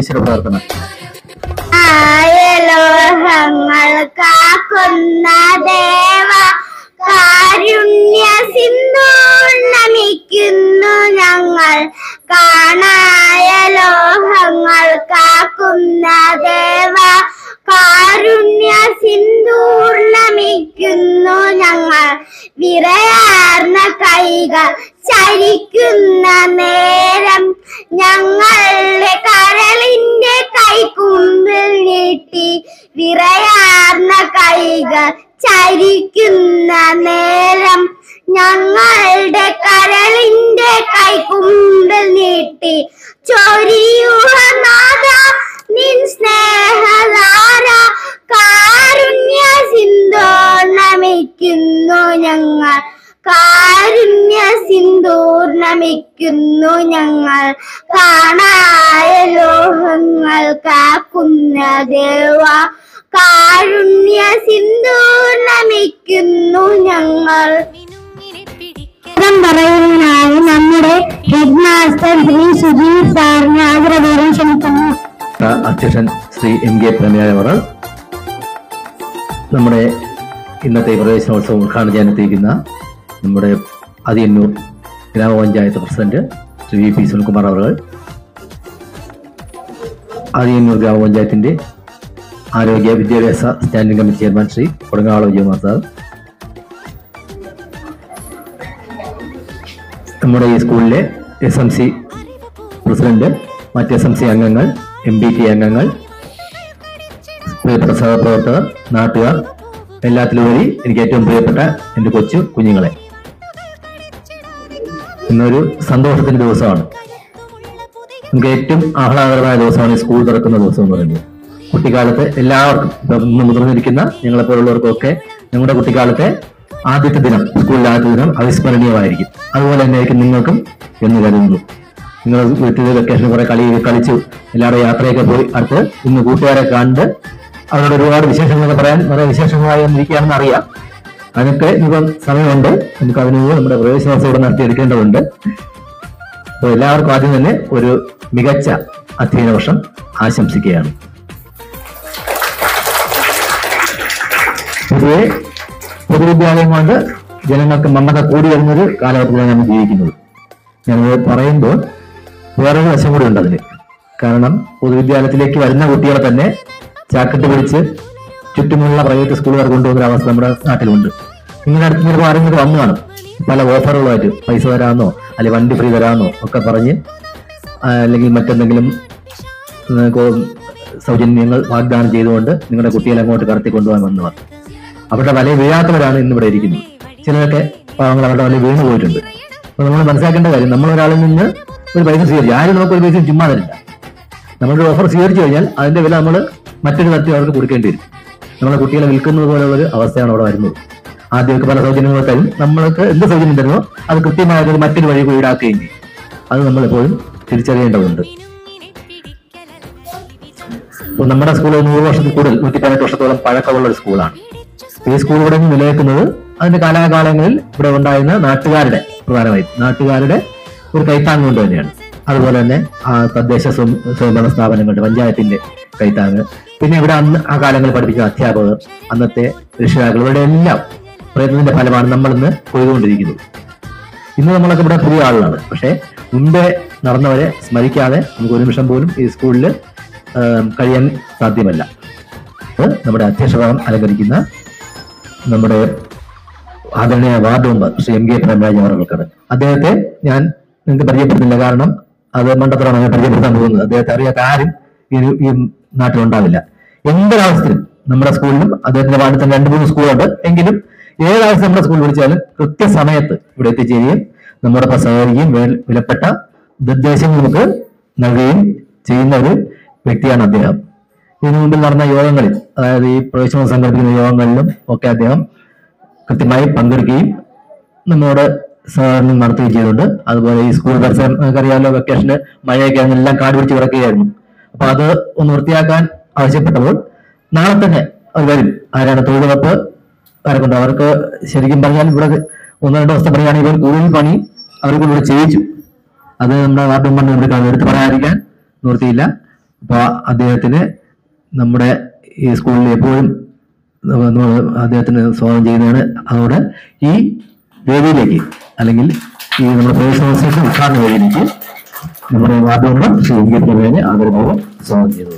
ഈശ്വര പ്രാർത്ഥന ആയലോഹങ്ങൾ കാക്കുന്ന ദേവ കാരുണ്യ സിന്ധു നമിക്കുന്നു ഞങ്ങൾ കാണായ ലോഹങ്ങൾ കാക്കുന്ന ദേവ കാരുണ്യ സിന്ദൂർ നമിക്കുന്നു ഞങ്ങൾ വിറയാർന്ന കൈകൾ ചരിക്കുന്ന നേരം ഞങ്ങളുടെ കരളിന്റെ കൈക്കുമ്പിൽ നീട്ടി വിറയാർന്ന കൈകൾ ചരിക്കുന്ന നേരം ഞങ്ങളുടെ കരളിന്റെ കൈക്കുമ്പിൽ നീട്ടി ചൊരിയുക നാഥ നിൻ സ്നേഹധാര കാരുണ്യ സിന്ധോ നമിക്കുന്നു ഞങ്ങൾ കാരുണ്യ സിന്ദൂർ നമിക്കുന്നു ഞങ്ങൾ കാണായ ലോഹങ്ങൾ കാക്കുന്ന ദേവ കാരുണ്യ സിന്ദൂർ നമിക്കുന്നു ഞങ്ങൾ ഉത്തരം പറയുന്നതിനായി നമ്മുടെ ഹെഡ് മാസ്റ്റർ ശ്രീ സുധീർ സാറിനെ ആദരപൂർവ്വം ക്ഷണിക്കുന്നു അധ്യക്ഷൻ ശ്രീ എം കെ പ്രമേയവർ നമ്മുടെ ഇന്നത്തെ പ്രവേശനോത്സവം ഉദ്ഘാടനം ചെയ്യാനെത്തിയിരിക്കുന്ന നമ്മുടെ അതിയന്നൂർ ഗ്രാമപഞ്ചായത്ത് president Shri V P Sunilkumar അവർ അതിയന്നൂർ ഗ്രാമപഞ്ചായത്തിന്റെ ആരോഗ്യ വിദ്യാഭ്യാസ standing committee chairman Shri Kodungala Vijayakumar sir നമ്മുടെ ഈ സ്കൂളിലെ എസ് എം സി പ്രസിഡന്റ് മറ്റ് എസ് എം സി അംഗങ്ങൾ എം ബി ടി അംഗങ്ങൾ പ്രിയപ്പെട്ട സഹപ്രവർത്തകർ നാട്ടുകാർ എല്ലാത്തിലുപരി എനിക്ക് ഏറ്റവും പ്രിയപ്പെട്ട എൻ്റെ കൊച്ചു കുഞ്ഞുങ്ങളെ ഇന്നൊരു സന്തോഷത്തിന്റെ ദിവസമാണ് നമുക്ക് ഏറ്റവും ആഹ്ലാദകരമായ ദിവസമാണ് ഈ സ്കൂൾ തുറക്കുന്ന ദിവസം എന്ന് പറയുന്നത് കുട്ടിക്കാലത്ത് എല്ലാവർക്കും ഇപ്പം ഇന്ന് മുതിർന്നിരിക്കുന്ന ഞങ്ങളെപ്പോലുള്ളവർക്കൊക്കെ ഞങ്ങളുടെ കുട്ടിക്കാലത്തെ ആദ്യത്തെ ദിനം സ്കൂളിലെ ആദ്യത്തെ ദിനം അവിസ്മരണീയമായിരിക്കും അതുപോലെ തന്നെ ആയിരിക്കും നിങ്ങൾക്കും എന്ന് കരുതുന്നു നിങ്ങൾ വീട്ടിൽ വെക്കേഷൻ കുറെ കളി കളിച്ചു എല്ലാവരും യാത്രയൊക്കെ പോയി അടുത്ത് ഇന്ന് കൂട്ടുകാരെ കണ്ട് അവരോട് ഒരുപാട് വിശേഷങ്ങളൊക്കെ പറയാൻ വളരെ വിശേഷങ്ങളായി ഇരിക്കുകയാണെന്ന് അറിയാം അതിനൊക്കെ ഇപ്പം സമയമുണ്ട് നമുക്ക് അതിന് മുമ്പ് നമ്മുടെ പ്രവേശനോത്സവം ഇവിടെ നടത്തിയെടുക്കേണ്ടതുണ്ട് അപ്പോൾ എല്ലാവർക്കും ആദ്യം തന്നെ ഒരു മികച്ച അധ്യയന വർഷം ആശംസിക്കുകയാണ് പൊതുവെ പൊതുവിദ്യാലയം കൊണ്ട് ജനങ്ങൾക്ക് മമത കൂടി വരുന്നൊരു കാലഘട്ടത്തിലാണ് നമ്മൾ ജീവിക്കുന്നത് ഞാനത് പറയുമ്പോൾ വേറൊരു വശം കൂടി ഉണ്ട് അതിന് കാരണം പൊതുവിദ്യാലയത്തിലേക്ക് വരുന്ന കുട്ടികളെ തന്നെ ചാക്കിട്ട് പിടിച്ച് ചുറ്റുമുള്ള പ്രൈവറ്റ് സ്കൂളുകാർ കൊണ്ടുപോകുന്ന അവസ്ഥ നമ്മുടെ നാട്ടിലുണ്ട് നിങ്ങളുടെ അടുത്ത് ചിലപ്പോൾ ആരെങ്കിലും വന്നു കാണും പല ഓഫറുകളായിട്ട് പൈസ തരാമെന്നോ അല്ലെങ്കിൽ വണ്ടി ഫ്രീ തരാമെന്നോ ഒക്കെ പറഞ്ഞ് ആ, അല്ലെങ്കിൽ മറ്റെന്തെങ്കിലും ഉം, കോ- സൗജന്യങ്ങൾ വാഗ്ദാനം ചെയ്തുകൊണ്ട് നിങ്ങളുടെ കുട്ടികളെ അങ്ങോട്ട് കടത്തി കൊണ്ടുപോകാൻ വന്നവർ അവരുടെ വലയിൽ വീഴാത്തവരാണ് ഇന്നിവിടെ ഇരിക്കുന്നത് ചിലരൊക്കെ പാവങ്ങൾ അവരുടെ വലയിൽ വീണു പോയിട്ടുണ്ട് അപ്പൊ നമ്മൾ മനസ്സിലാക്കേണ്ട കാര്യം നമ്മൾ ഒരാളിൽ നിന്ന് ഒരു പൈസ സ്വീകരിച്ചു ആരും നമുക്ക് ഒരു പൈസ ചുമ്മാ തരില്ല നമ്മളൊരു ഓഫർ സ്വീകരിച്ചു കഴിഞ്ഞാൽ അതിന്റെ വില നമ്മൾ മറ്റൊരു തരത്തിൽ അവർക്ക് കൊടുക്കേണ്ടി വരും നമ്മളെ കുട്ടികളെ വിൽക്കുന്നത് പോലെയുള്ള ഒരു അവസ്ഥയാണ് അവിടെ വരുന്നത് ആദ്യമൊക്കെ പല സൗജന്യങ്ങൾ തരും നമ്മൾക്ക് എന്ത് സൗജന്യം തരുമോ അത് കൃത്യമായ ഒരു മറ്റൊരു വഴി കൂടി ഈടാക്കുകയും ചെയ്യും അത് നമ്മൾ എപ്പോഴും തിരിച്ചറിയേണ്ടതുണ്ട് ഇപ്പോൾ നമ്മുടെ സ്കൂൾ നൂറ് വർഷത്തിൽ കൂടുതൽ നൂറ്റി പതിനെട്ട് വർഷത്തോളം പഴക്കമുള്ള ഒരു സ്കൂളാണ് ഈ സ്കൂൾ ഇവിടെ നിലനിൽക്കുന്നത് അതിന്റെ കാലാകാലങ്ങളിൽ ഇവിടെ ഉണ്ടായിരുന്ന നാട്ടുകാരുടെ പ്രധാനമായും നാട്ടുകാരുടെ ഒരു കൈത്താങ് കൊണ്ട് തന്നെയാണ് അതുപോലെ തന്നെ ആ തദ്ദേശ സ്വയം- സ്വയംഭരണ സ്ഥാപനങ്ങളുടെ പഞ്ചായത്തിന്റെ കൈത്താങ് പിന്നെ ഇവിടെ അന്ന് ആ കാലങ്ങളിൽ പഠിപ്പിക്കുന്ന അധ്യാപകർ അന്നത്തെ രക്ഷിതാക്കൾ ഇവരുടെ എല്ലാം പ്രയത്നത്തിന്റെ ഫലമാണ് നമ്മൾ ഇന്ന് കൊയ്തുകൊണ്ടിരിക്കുന്നത് ഇന്ന് നമ്മളൊക്കെ ഇവിടെ പുതിയ ആളുകളാണ് പക്ഷേ മുമ്പേ നടന്നവരെ സ്മരിക്കാതെ നമുക്ക് ഒരു നിമിഷം പോലും ഈ സ്കൂളിൽ കഴിയാൻ സാധ്യമല്ല അത് നമ്മുടെ അധ്യക്ഷഭാഗം അലങ്കരിക്കുന്ന നമ്മുടെ ആദരണീയ ward member Shri M K Premaraj അവർക്കാണ് അദ്ദേഹത്തെ ഞാൻ നിങ്ങൾക്ക് പരിചയപ്പെടുന്നില്ല കാരണം അത് മണ്ടത്തരമാണ് ഞാൻ പരിചയപ്പെടുത്താൻ പോകുന്നത് അദ്ദേഹത്തെ അറിയാത്ത ആരും ഈ ഈ നാട്ടിലുണ്ടാവില്ല എന്തൊരവസ്ഥയിലും നമ്മുടെ സ്കൂളിലും അദ്ദേഹത്തിന്റെ വാർഡിൽ തന്നെ രണ്ട് മൂന്ന് സ്കൂളുണ്ട് എങ്കിലും ഏതാവശ്യം നമ്മുടെ സ്കൂളിൽ വിളിച്ചാലും കൃത്യസമയത്ത് ഇവിടെ എത്തിച്ചേരുകയും നമ്മോടൊപ്പം സഹകരിക്കുകയും വേ- വിലപ്പെട്ട നിർദ്ദേശങ്ങൾ നമുക്ക് നൽകുകയും ചെയ്യുന്ന ഒരു വ്യക്തിയാണ് അദ്ദേഹം ഇതിനു മുമ്പിൽ നടന്ന യോഗങ്ങളിൽ അതായത് ഈ പ്രവേശനം സംഘടിപ്പിക്കുന്ന യോഗങ്ങളിലും ഒക്കെ അദ്ദേഹം കൃത്യമായി പങ്കെടുക്കുകയും നമ്മോട് സഹകരണം നടത്തുകയും ചെയ്തിട്ടുണ്ട് അതുപോലെ ഈ സ്കൂൾ പരിസരം നമുക്കറിയാമല്ലോ വെക്കേഷന് മഴയൊക്കെ ആയിരുന്നു എല്ലാം കാട് പിടിച്ച് കിടക്കുകയായിരുന്നു അപ്പൊ അത് ഒന്ന് വൃത്തിയാക്കാൻ ആവശ്യപ്പെട്ടപ്പോൾ നാളെ തന്നെ അവർ വരും ആരാണ് തൊഴിലുറപ്പ് ആരെക്കൊണ്ട് അവർക്ക് ശരിക്കും പറഞ്ഞാൽ ഇവിടെ ഒന്ന് രണ്ട് ദിവസത്തെ പറയുകയാണെങ്കിൽ കൂടുതൽ പണി അവരെ കൊണ്ട് ഇവിടെ ചെയ്യിച്ചു അത് നമ്മുടെ വാർഡ് മെമ്പറിനെ ഇവിടെ കാണും എടുത്ത് പറയാതിരിക്കാൻ നിവൃത്തിയില്ല അപ്പൊ അദ്ദേഹത്തിന് നമ്മുടെ ഈ സ്കൂളിൽ എപ്പോഴും നമ്മൾ അദ്ദേഹത്തിന് സ്വാഗതം ചെയ്യുന്നതാണ് അതോടെ ഈ വേദിയിലേക്ക് അല്ലെങ്കിൽ ഈ നമ്മുടെ പ്രവേശന മത്സരത്തിന്റെ ഉദ്ഘാടന വേദിയിലേക്ക് നമ്മുടെ ward member Shri M K പ്രവേനെ ആദരപൂർവ്വം സ്വാഗതം ചെയ്യുന്നത്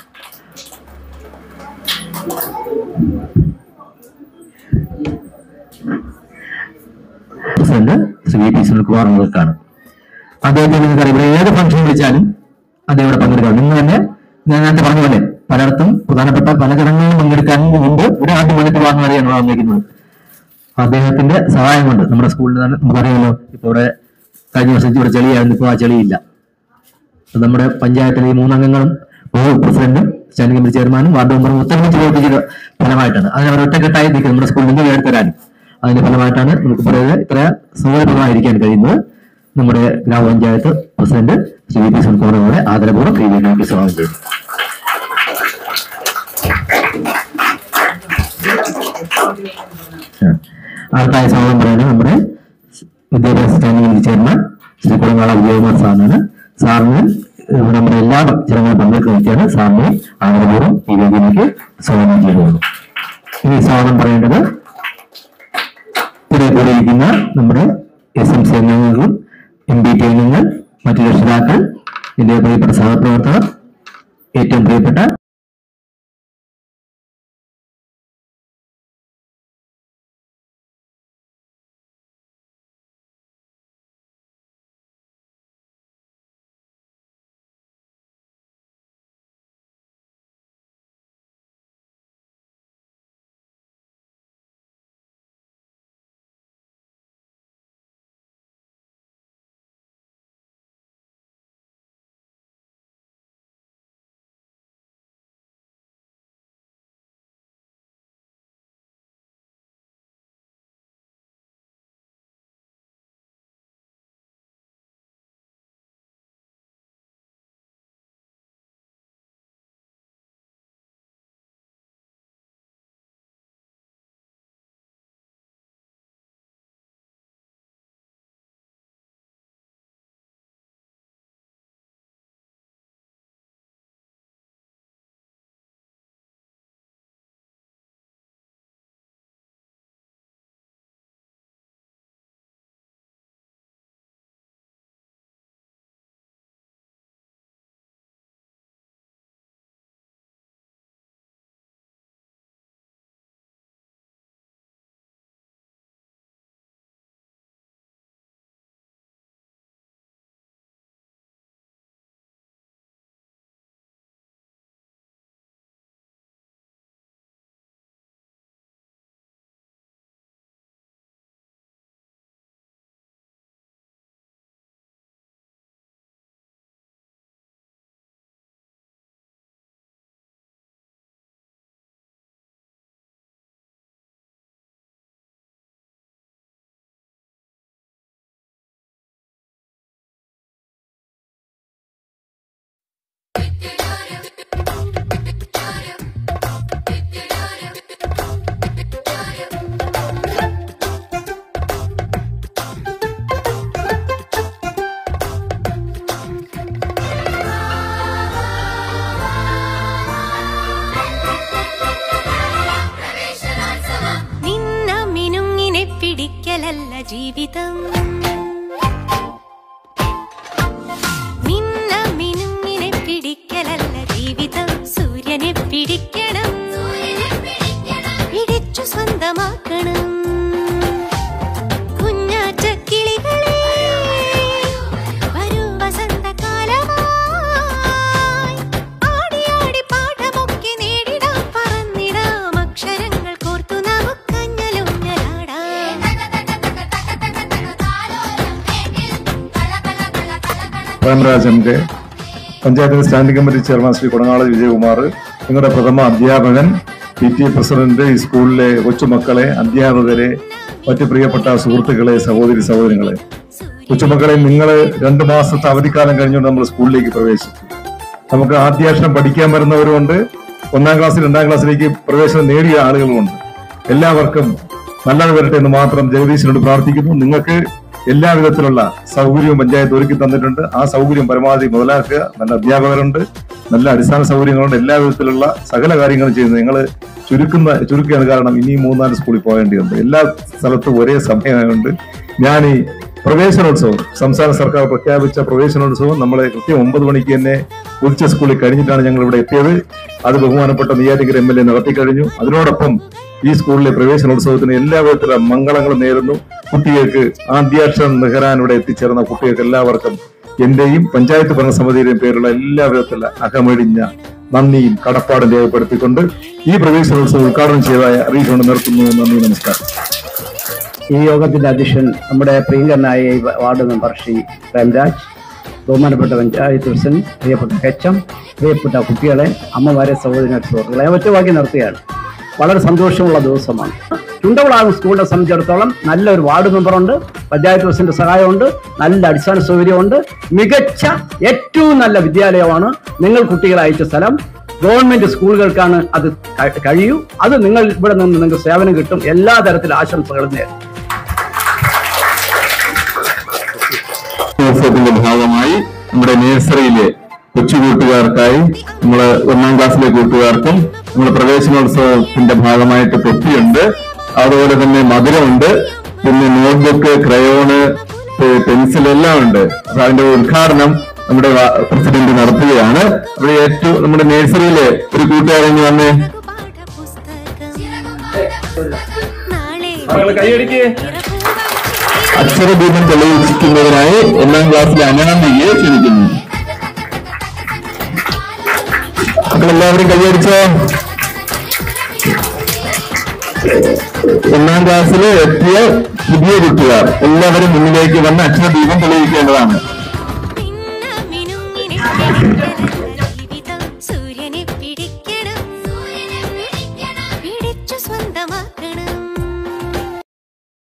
president Shri V P Sunilkumar മുതൽക്കാണ് അദ്ദേഹത്തെ നിങ്ങൾക്കറിയാം ഇവിടെ ഏത് ഫംഗ്ഷൻ വിളിച്ചാലും അദ്ദേഹം ഇവിടെ പങ്കെടുക്കാം നിങ്ങൾ തന്നെ ഞാൻ നേരത്തെ പറഞ്ഞ പോലെ പലയിടത്തും പ്രധാനപ്പെട്ട പല ചടങ്ങുകളിലും പങ്കെടുക്കാൻ മുമ്പ് ഇവിടെ ആദ്യം വന്നിട്ട് വാങ്ങുന്ന വരെയാണ് വന്നിരിക്കുന്നത് അദ്ദേഹത്തിന്റെ സഹായം കൊണ്ട് നമ്മുടെ സ്കൂളിൽ തന്നെ നമുക്കറിയാമല്ലോ ഇപ്പൊ ഇവിടെ കഴിഞ്ഞ വർഷം ഇവിടെ ചെളിയായിരുന്നു ഇപ്പോൾ ആ ചെളിയില്ല അപ്പൊ നമ്മുടെ പഞ്ചായത്തിലെ ഈ മൂന്നംഗങ്ങളും ഒരു പ്രസിഡന്റും സ്റ്റാൻഡിംഗ് കമ്മിറ്റി ചെയർമാനും വാർഡ് മെമ്പറും ഒത്തൊരുമിച്ച് പ്രവർത്തിച്ചത് ഫലമായിട്ടാണ് അതിന് അവർ ഒറ്റക്കെട്ടായി നിൽക്കുന്നത് നമ്മുടെ സ്കൂളിൽ നിന്ന് എടുത്തരാനും അതിന്റെ ഫലമായിട്ടാണ് നമുക്ക് പറയുന്നത് ഇത്ര സൗകര്യപ്രദമായിരിക്കാൻ കഴിയുന്നത് നമ്മുടെ ഗ്രാമപഞ്ചായത്ത് പ്രസിഡന്റ് ശ്രീ വി പി സുൽക്കുമാറോടെ ആദരപൂർവ്വം ഈ വേദിയിലേക്ക് സ്വാഗതം ചെയ്യുന്നു ആ. അടുത്തായി സ്വാഗതം പറയുന്നത് നമ്മുടെ വിദ്യാഭ്യാസ standing committee chairman Shri Kulangala Vijayakumar സാറിനാണ് സാറിന് ഏഹ് നമ്മുടെ എല്ലാ ചടങ്ങുകളും പങ്കെടുക്കുന്ന വ്യക്തിയാണ് സാറിനെ ആദരപൂർവ്വം ഈ വേദിയിലേക്ക് സ്വാഗതം ചെയ്യുന്നു ഇനി സ്വാഗതം പറയേണ്ടത് ഇവിടെ കൂടിയിരിക്കുന്ന നമ്മുടെ എസ് എം സി അംഗങ്ങളും എം ബി ടി അംഗങ്ങൾ മറ്റു രക്ഷിതാക്കൾ എന്റെ പ്രിയപ്പെട്ട സഹപ്രവർത്തകർ ഏറ്റവും പ്രിയപ്പെട്ട നിന്ന മിനുങ്ങിനെ പിടിക്കലല്ല ജീവിതം നിന്ന മിനുങ്ങിനെ പിടിക്കലല്ല ജീവിതം സൂര്യനെ പിടിക്കണം പിടിച്ചു സ്വന്തമാക്കണം കുഞ്ഞാറ്റ കിളികളെ വരൂ വസന്തകാലമായി ആടി ആടി പാഠമൊക്കെ നേടിടാം പറന്നിടാം അക്ഷരങ്ങൾ കോർത്തു നമുക്കഞ്ഞലുഞ്ഞലാടാം Premraj M K panchayat standing committee chairman Shri Kodangala Vijayakumar നിങ്ങളുടെ പ്രഥമ അധ്യാപകൻ പി ടി എ പ്രസിഡന്റ് ഈ സ്കൂളിലെ കൊച്ചുമക്കളെ അധ്യാപകരെ മറ്റ് പ്രിയപ്പെട്ട സുഹൃത്തുക്കളെ സഹോദരി സഹോദരങ്ങളെ കൊച്ചുമക്കളെ നിങ്ങൾ രണ്ട് മാസത്തെ അവധിക്കാലം കഴിഞ്ഞുകൊണ്ട് നമ്മൾ സ്കൂളിലേക്ക് പ്രവേശിച്ചു നമുക്ക് ആദ്യാക്ഷരം പഠിക്കാൻ വരുന്നവരുമുണ്ട് ഒന്നാം ക്ലാസ് രണ്ടാം ക്ലാസ്സിലേക്ക് പ്രവേശനം നേടിയ ആളുകളുമുണ്ട് എല്ലാവർക്കും നല്ലത് വരട്ടെ എന്ന് മാത്രം ജഗദീശനോട് പ്രാർത്ഥിക്കുന്നു നിങ്ങൾക്ക് എല്ലാവിധത്തിലുള്ള സൗകര്യവും പഞ്ചായത്ത് ഒരുക്കി തന്നിട്ടുണ്ട് ആ സൗകര്യം പരമാവധി മുതലാക്കുക നല്ല അധ്യാപകരുണ്ട് നല്ല അടിസ്ഥാന സൗകര്യങ്ങളുണ്ട് എല്ലാ വിധത്തിലുള്ള സകല കാര്യങ്ങളും ചെയ്യുന്നത് നിങ്ങൾ ചുരുക്കുന്ന ചുരുക്കുകയാണ് കാരണം ഇനി മൂന്നാല് സ്കൂളിൽ പോകേണ്ടതുണ്ട് എല്ലാ സ്ഥലത്തും ഒരേ സമയമായതുകൊണ്ട് ഞാൻ ഈ പ്രവേശനോത്സവം സംസ്ഥാന സർക്കാർ പ്രഖ്യാപിച്ച പ്രവേശനോത്സവം നമ്മളെ കൃത്യം ഒമ്പത് മണിക്ക് തന്നെ ഉദിച്ച സ്കൂളിൽ കഴിഞ്ഞിട്ടാണ് ഞങ്ങൾ ഇവിടെ എത്തിയത് അത് ബഹുമാനപ്പെട്ട നെയ്യാറ്റിക്കര എം എൽ എ നടത്തിക്കഴിഞ്ഞു അതിനോടൊപ്പം ഈ സ്കൂളിലെ പ്രവേശനോത്സവത്തിന് എല്ലാ വിധത്തിലുള്ള മംഗളങ്ങളും നേരുന്നു കുട്ടികൾക്ക് ആദ്യാക്ഷരം നിഹരാൻ ഇവിടെ എത്തിച്ചേർന്ന കുട്ടികൾക്ക് എല്ലാവർക്കും എന്റെയും പഞ്ചായത്ത് ഭരണസമിതിയുടെയും പേരുള്ള എല്ലാ വിധത്തിലുള്ള അകമഴിഞ്ഞ നന്ദിയും കടപ്പാടും രേഖപ്പെടുത്തിക്കൊണ്ട് ഈ പ്രവേശനോത്സവം ഉദ്ഘാടനം ചെയ്തതായ അറിയിച്ചുകൊണ്ട് നിർത്തുന്നു നന്ദി നമസ്കാരം ഈ യോഗത്തിന്റെ അധ്യക്ഷൻ നമ്മുടെ പ്രിയങ്കരനായ ഈ വാർഡ് മെമ്പർ ശ്രീ പ്രേംരാജ് ബഹുമാനപ്പെട്ട പഞ്ചായത്ത് പ്രസിഡന്റ് പ്രിയപ്പെട്ട ഹെച്ച് എം പ്രിയപ്പെട്ട കുട്ടികളെ അമ്മമാരെ സഹോദരങ്ങൾ സുഹൃത്തുക്കളെ ഞാൻ ഒറ്റവാക്കി നിർത്തുകയാണ് വളരെ സന്തോഷമുള്ള ദിവസമാണ് ചുണ്ടവിളാകും സ്കൂളിനെ സംബന്ധിച്ചിടത്തോളം നല്ലൊരു വാർഡ് മെമ്പറുണ്ട് പഞ്ചായത്ത് പ്രസിഡന്റ് സഹായമുണ്ട് നല്ല അടിസ്ഥാന സൗകര്യമുണ്ട് മികച്ച ഏറ്റവും നല്ല വിദ്യാലയമാണ് നിങ്ങൾ കുട്ടികളെ അയച്ച സ്ഥലം ഗവൺമെന്റ് സ്കൂളുകൾക്കാണ് അത് ക- കഴിയൂ അത് നിങ്ങൾ ഇവിടെ നിന്ന് നിങ്ങൾക്ക് സേവനം കിട്ടും എല്ലാ തരത്തിലും ആശംസകളും നേരും ഉത്സവത്തിന്റെ ഭാഗമായി നമ്മുടെ നഴ്സറിയിലെ കൊച്ചു കൂട്ടുകാർക്കായി നമ്മള് ഒന്നാം ക്ലാസ്സിലെ കൂട്ടുകാർക്കും നമ്മുടെ പ്രവേശനോത്സവത്തിന്റെ ഭാഗമായിട്ട് തൊപ്പിയുണ്ട് അതുപോലെ തന്നെ മധുരമുണ്ട് പിന്നെ നോട്ട്ബുക്ക് ക്രയോണ് പെൻസിൽ എല്ലാം ഉണ്ട് അപ്പൊ അതിന്റെ ഉദ്ഘാടനം നമ്മുടെ വാ- പ്രസിഡന്റ് നടത്തുകയാണ് അവിടെ ഏറ്റവും നമ്മുടെ നഴ്സറിയിലെ ഒരു കൂട്ടുകാരൻ വന്ന് നാളെ കൈയടിക്ക് അക്ഷരദീപം തെളിയിക്കുന്നതിനായി ഒന്നാം ക്ലാസ്സിലെ അനാമികയെ ക്ഷണിക്കുന്നു മക്കളെല്ലാവരും കൈയടിച്ചോ ഒന്നാം ക്ലാസ്സിൽ എത്തിയ പുതിയ കുട്ടികാർ എല്ലാവരും മുന്നിലേക്ക് വന്ന് അക്ഷരദീപം തെളിയിക്കേണ്ടതാണ്